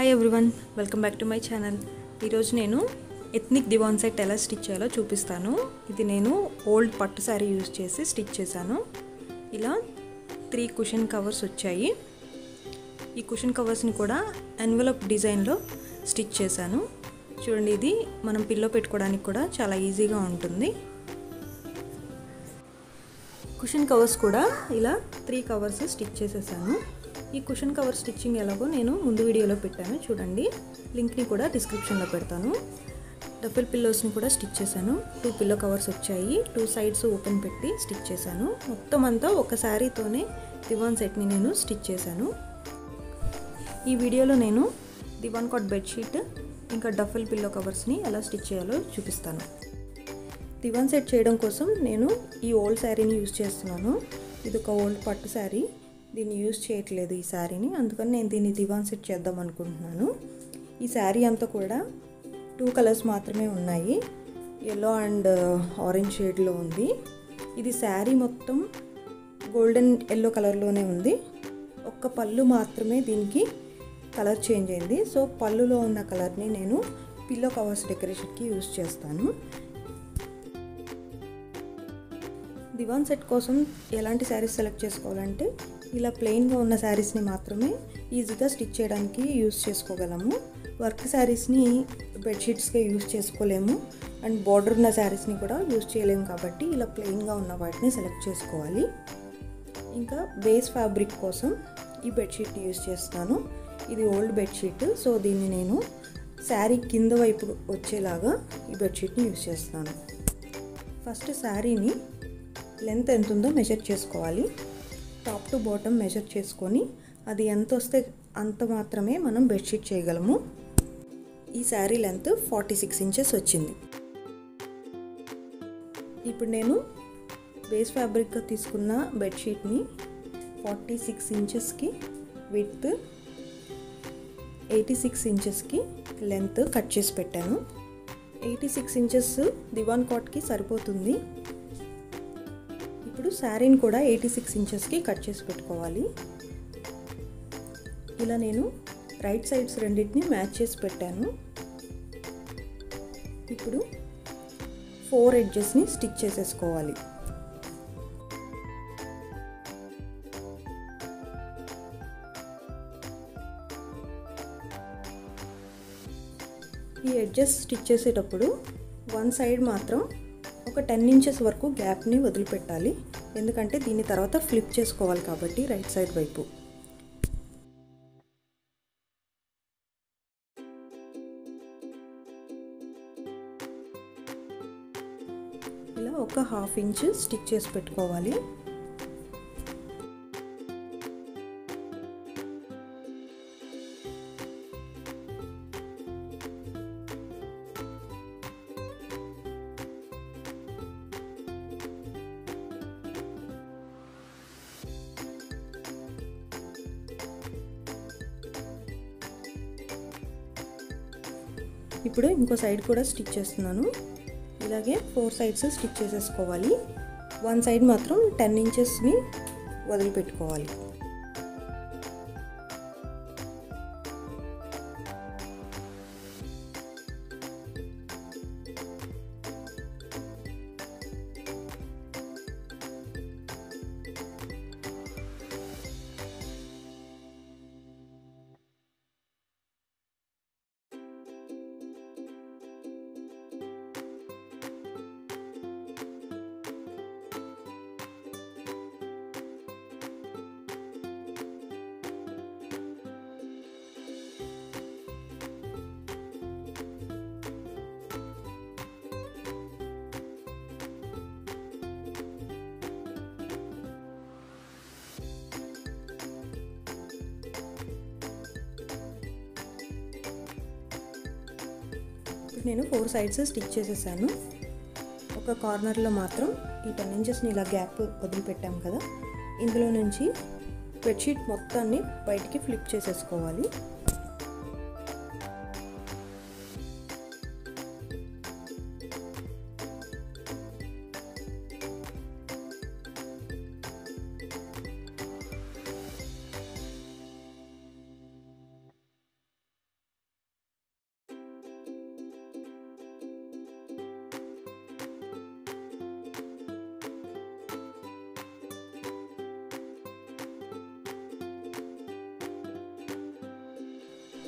hi everyone welcome back to my channel ఈరోజు నేను ethnic divan set ఎలా stitch చేయాలో చూపిస్తాను ఇది నేను ఓల్డ్ పట్టు శారీ యూజ్ చేసి స్టిచ్ చేశాను ఇలా త్రీ కుషన్ కవర్స్ వచ్చాయి ఈ కుషన్ కవర్స్ని కూడా ఎన్వలప్ డిజైన్లో స్టిచ్ చేశాను చూడండి ఇది మనం పిల్లో పెట్టుకోవడానికి కూడా చాలా ఈజీగా ఉంటుంది కుషన్ కవర్స్ కూడా ఇలా త్రీ కవర్స్ స్టిచ్ చేసేసాను ఈ కుషన్ కవర్ స్టిచ్చింగ్ ఎలాగో నేను ముందు వీడియోలో పెట్టాను చూడండి లింక్ని కూడా డిస్క్రిప్షన్లో పెడతాను డబుల్ పిల్లోస్ని కూడా స్టిచ్ చేశాను టూ పిల్లో కవర్స్ వచ్చాయి టూ సైడ్స్ ఓపెన్ పెట్టి స్టిచ్ చేశాను మొత్తం అంతా ఒక శారీతోనే దివాన్ సెట్ని నేను స్టిచ్ చేశాను ఈ వీడియోలో నేను దివాన్ కాట్ బెడ్షీట్ ఇంకా డఫల్ పిల్లో కవర్స్ని ఎలా స్టిచ్ చేయాలో చూపిస్తాను దివాన్ సెట్ చేయడం కోసం నేను ఈ ఓల్డ్ శారీని యూజ్ చేస్తున్నాను ఇది ఒక ఓల్డ్ పట్టు శారీ దీన్ని యూజ్ చేయట్లేదు ఈ శారీని అందుకని నేను దీన్ని దివాన్ సెట్ చేద్దాం అనుకుంటున్నాను ఈ శారీ అంతా కూడా టూ కలర్స్ మాత్రమే ఉన్నాయి ఎల్లో అండ్ ఆరెంజ్ షేడ్లో ఉంది ఇది శారీ మొత్తం గోల్డెన్ ఎల్లో కలర్లోనే ఉంది ఒక్క పళ్ళు మాత్రమే దీనికి కలర్ చేంజ్ అయింది సో పళ్ళులో ఉన్న కలర్ని నేను పిల్లో కవర్స్ డెకరేషన్కి యూజ్ చేస్తాను దివాన్ సెట్ కోసం ఎలాంటి శారీస్ సెలెక్ట్ చేసుకోవాలంటే ఇలా ప్లెయిన్గా ఉన్న శారీస్ని మాత్రమే ఈజీగా స్టిచ్ చేయడానికి యూస్ చేసుకోగలము వర్క్ శారీస్ని బెడ్షీట్స్గా యూస్ చేసుకోలేము అండ్ బార్డర్ ఉన్న శారీస్ని కూడా యూస్ చేయలేము కాబట్టి ఇలా ప్లెయిన్గా ఉన్న వాటిని సెలెక్ట్ చేసుకోవాలి ఇంకా బేస్ ఫ్యాబ్రిక్ కోసం ఈ బెడ్షీట్ యూస్ చేస్తాను ఇది ఓల్డ్ బెడ్షీట్ సో దీన్ని నేను శారీ కింద వైపు వచ్చేలాగా ఈ బెడ్షీట్ని యూస్ చేస్తాను ఫస్ట్ శారీని లెంత్ ఎంత ఉందో మెజర్ చేసుకోవాలి టాప్ టు బాటమ్ మెజర్ చేసుకొని అది ఎంత వస్తే అంత మాత్రమే మనం బెడ్షీట్ చేయగలము ఈ sari length forty six inches వచ్చింది ఇప్పుడు నేను బేస్ ఫ్యాబ్రిక్గా తీసుకున్న బెడ్షీట్ని ఫార్టీ సిక్స్ ఇంచెస్కి విత్ ఎయిటీ సిక్స్ ఇంచెస్కి లెంత్ కట్ చేసి పెట్టాను ఎయిటీ సిక్స్ ఇంచెస్ దివాన్ కాట్కి సరిపోతుంది ఇప్పుడు శారీని కూడా ఎయిటీ సిక్స్ ఇంచెస్కి కట్ చేసి పెట్టుకోవాలి ఇలా నేను రైట్ సైడ్స్ రెండింటిని మ్యాచ్ చేసి పెట్టాను ఇప్పుడు ఫోర్ ఎడ్జెస్ని స్టిచ్ చేసేసుకోవాలి ఈ ఎడ్జెస్ స్టిచ్ చేసేటప్పుడు వన్ సైడ్ మాత్రం ఒక టెన్ ఇంచెస్ వరకు గ్యాప్ని వదిలిపెట్టాలి ఎందుకంటే దీని తర్వాత ఫ్లిప్ చేసుకోవాలి కాబట్టి రైట్ సైడ్ వైపు ఇలా ఒక హాఫ్ ఇంచ్ స్టిచ్ చేసి పెట్టుకోవాలి ఇప్పుడు ఇంకో సైడ్ కూడా స్టిచ్ చేస్తున్నాను ఇలాగే ఫోర్ సైడ్స్ స్టిచ్ చేసేసుకోవాలి వన్ సైడ్ మాత్రం టెన్ ఇంచెస్ని వదిలిపెట్టుకోవాలి ఇప్పుడు నేను ఫోర్ సైడ్స్ స్టిచ్ చేసేసాను ఒక కార్నర్లో మాత్రం ఈ టెన్ ఇంచెస్ని ఇలా గ్యాప్ వదిలిపెట్టాం కదా ఇందులో నుంచి బెడ్షీట్ మొత్తాన్ని బయటికి ఫ్లిప్ చేసేసుకోవాలి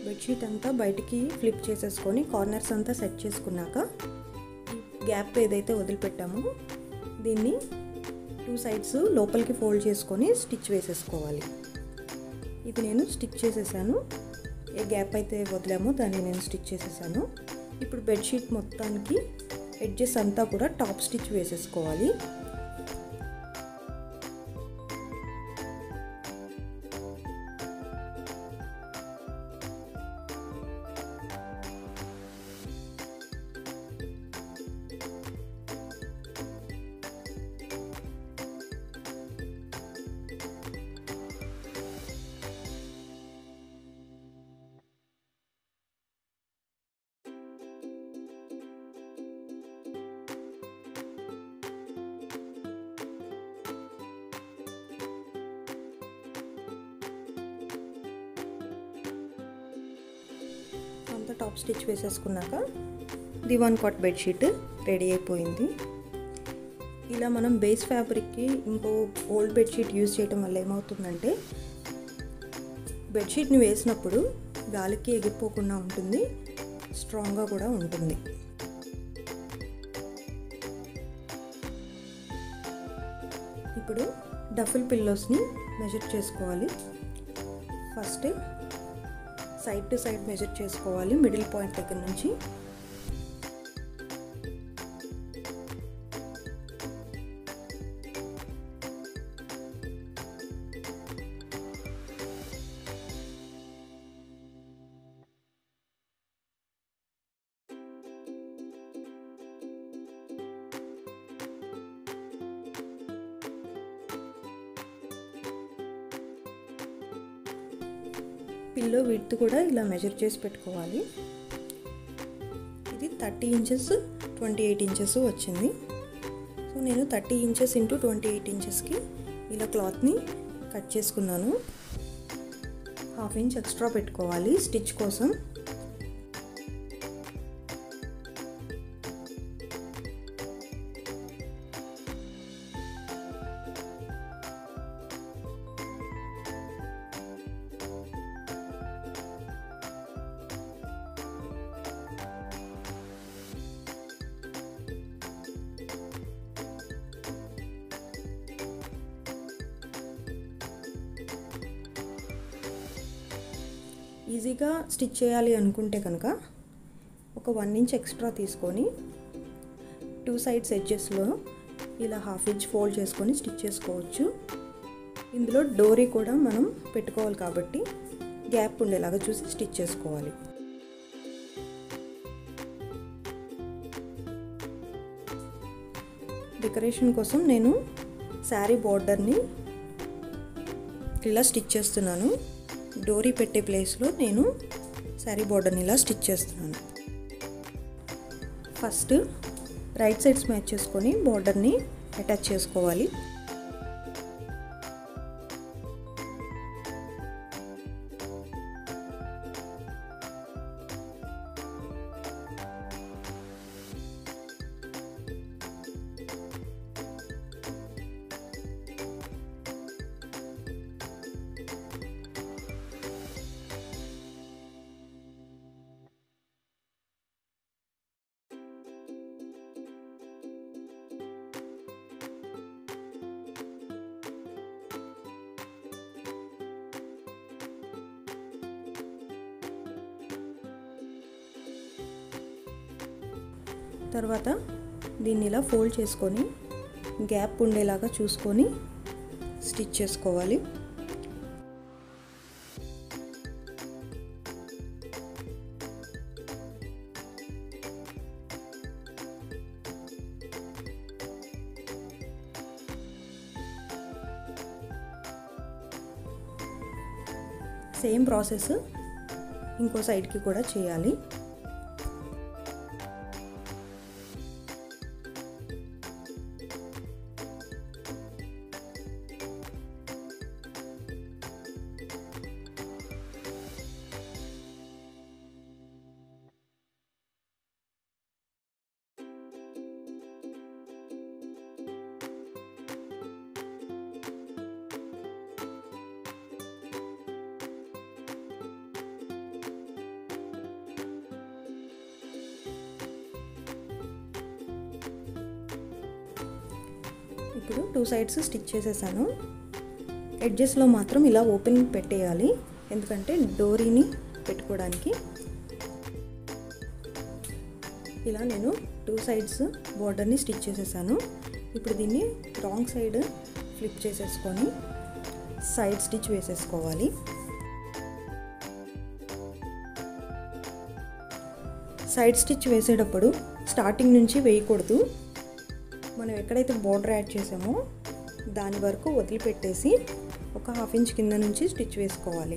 బెడ్షీట్ అంతా బయటికి ఫ్లిప్ చేసేసుకొని కార్నర్స్ అంతా సెట్ చేసుకున్నాక గ్యాప్ ఏదైతే వదిలిపెట్టామో దీన్ని టూ సైడ్స్ లోపలికి ఫోల్డ్ చేసుకొని స్టిచ్ వేసేసుకోవాలి ఇది నేను స్టిచ్ చేసేసాను ఏ గ్యాప్ అయితే వదిలామో దాన్ని నేను స్టిచ్ చేసేసాను ఇప్పుడు బెడ్షీట్ మొత్తానికి ఎడ్జెస్ అంతా కూడా టాప్ స్టిచ్ వేసేసుకోవాలి అంతా టాప్ స్టిచ్ వేసేసుకున్నాక దివాన్ కాట్ బెడ్షీట్ రెడీ అయిపోయింది ఇలా మనం బేస్ ఫ్యాబ్రిక్కి ఇంకో ఓల్డ్ బెడ్షీట్ యూజ్ చేయడం వల్ల ఏమవుతుందంటే బెడ్షీట్ని వేసినప్పుడు గాలికి ఎగిరిపోకుండా ఉంటుంది స్ట్రాంగ్గా కూడా ఉంటుంది ఇప్పుడు డఫుల్ పిల్లోస్ని మెజర్ చేసుకోవాలి first side to side measure చేసుకోవాలి మిడిల్ పాయింట్ దగ్గర నుంచి పిల్లో విడ్త్ కూడా ఇలా మెజర్ చేసి పెట్టుకోవాలి ఇది thirty inches twenty eight inches వచ్చింది సో నేను thirty inches into twenty eight ఇంచెస్కి ఇలా క్లాత్ని కట్ చేసుకున్నాను హాఫ్ ఇంచ్ ఎక్స్ట్రా పెట్టుకోవాలి స్టిచ్ కోసం ఈజీగా స్టిచ్ చేయాలి అనుకుంటే కనుక ఒక వన్ ఇంచ్ ఎక్స్ట్రా తీసుకొని టూ సైడ్స్ ఎడ్జెస్లో ఇలా హాఫ్ ఇంచ్ ఫోల్డ్ చేసుకొని స్టిచ్ చేసుకోవచ్చు ఇందులో డోరీ కూడా మనం పెట్టుకోవాలి కాబట్టి గ్యాప్ ఉండేలాగా చూసి స్టిచ్ చేసుకోవాలి డెకరేషన్ కోసం నేను శారీ బార్డర్ని ఇలా స్టిచ్ చేస్తున్నాను డోరీ పెట్టే ప్లేస్లో నేను శారీ బార్డర్ని ఇలా స్టిచ్ చేస్తున్నాను ఫస్ట్ రైట్ సైడ్స్ మ్యాచ్ చేసుకొని బార్డర్ని అటాచ్ చేసుకోవాలి తర్వాత దీన్ని ఇలా ఫోల్డ్ చేసుకొని గ్యాప్ ఉండేలాగా చూసుకొని స్టిచ్ చేసుకోవాలి సేమ్ ప్రాసెస్ ఇంకో సైడ్కి కూడా చేయాలి ఇప్పుడు టూ సైడ్స్ స్టిచ్ చేసేసాను ఎడ్జెస్లో మాత్రం ఇలా ఓపెన్ పెట్టేయాలి ఎందుకంటే డోరీని పెట్టుకోవడానికి ఇలా నేను టూ సైడ్స్ బార్డర్ని స్టిచ్ చేసేసాను ఇప్పుడు దీన్ని రాంగ్ సైడ్ ఫ్లిప్ చేసేసుకొని సైడ్ స్టిచ్ వేసేసుకోవాలి సైడ్ స్టిచ్ వేసేటప్పుడు స్టార్టింగ్ నుంచి వేయకూడదు మనం ఎక్కడైతే బోర్డర్ యాడ్ చేసామో దాని వరకు వదిలిపెట్టేసి ఒక హాఫ్ ఇంచ్ కింద నుంచి స్టిచ్ వేసుకోవాలి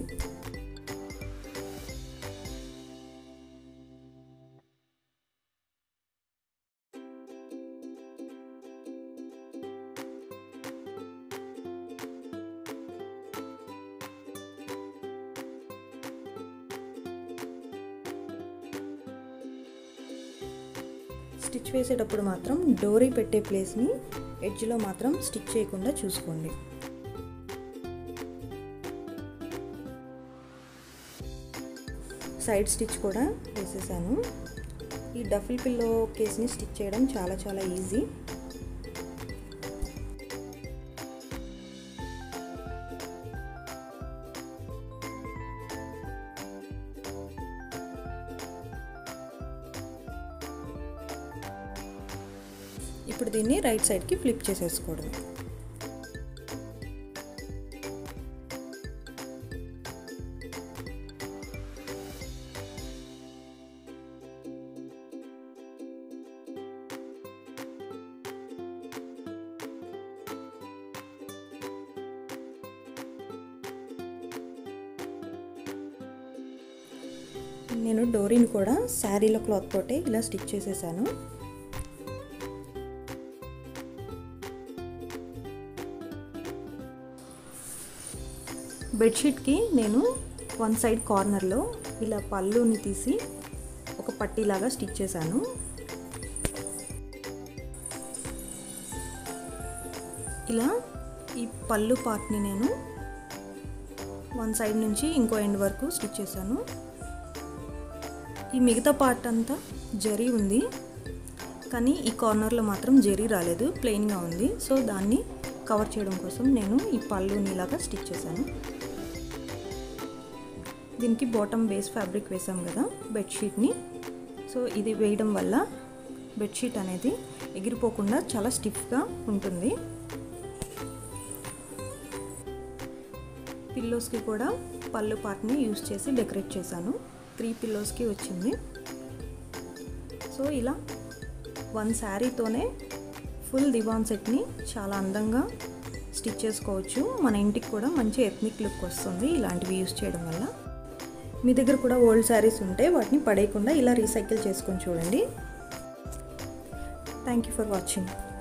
స్టిచ్ వేసేటప్పుడు మాత్రం డోరీ పెట్టే ప్లేస్ని ఎడ్జ్లో మాత్రం స్టిచ్ చేయకుండా చూసుకోండి సైడ్ స్టిచ్ కూడా వేసేసాను ఈ డఫిల్ పిల్లో కేస్ని స్టిచ్ చేయడం చాలా చాలా ఈజీ ఇప్పుడు దీన్ని రైట్ సైడ్కి ఫ్లిప్ చేసేసుకోవడం నేను డోరీని కూడా శారీలో క్లాత్ తోటే ఇలా స్టిచ్ చేసేసాను బెడ్షీట్కి నేను వన్ సైడ్ కార్నర్లో ఇలా పళ్ళుని తీసి ఒక పట్టీలాగా స్టిచ్ చేశాను ఇలా ఈ పళ్ళు పార్ట్ని నేను వన్ సైడ్ నుంచి ఇంకో ఎండ్ వరకు స్టిచ్ చేశాను ఈ మిగతా పార్ట్ అంతా జరీ ఉంది కానీ ఈ కార్నర్లో మాత్రం జరీ రాలేదు ప్లెయిన్గా ఉంది సో దాన్ని కవర్ చేయడం కోసం నేను ఈ పళ్ళుని ఇలాగా స్టిచ్ చేశాను దీనికి బాటమ్ బేస్ ఫ్యాబ్రిక్ వేసాం కదా బెడ్షీట్ని సో ఇది వేయడం వల్ల బెడ్షీట్ అనేది ఎగిరిపోకుండా చాలా స్టిఫ్గా ఉంటుంది పిల్లోస్కి కూడా పళ్ళు పార్ట్ని యూస్ చేసి డెకరేట్ చేశాను త్రీ పిల్లోస్కి వచ్చింది సో ఇలా వన్ శారీతోనే ఫుల్ దివాన్ సెట్ని చాలా అందంగా స్టిచ్ చేసుకోవచ్చు మన ఇంటికి కూడా మంచి ఎథ్నిక్ లుక్ వస్తుంది ఇలాంటివి యూస్ చేయడం వల్ల మీ దగ్గర కూడా ఓల్డ్ శారీస్ ఉంటే వాటిని పడేయకుండా ఇలా రీసైకిల్ చేసుకొని చూడండి థ్యాంక్ యూ ఫర్ వాచింగ్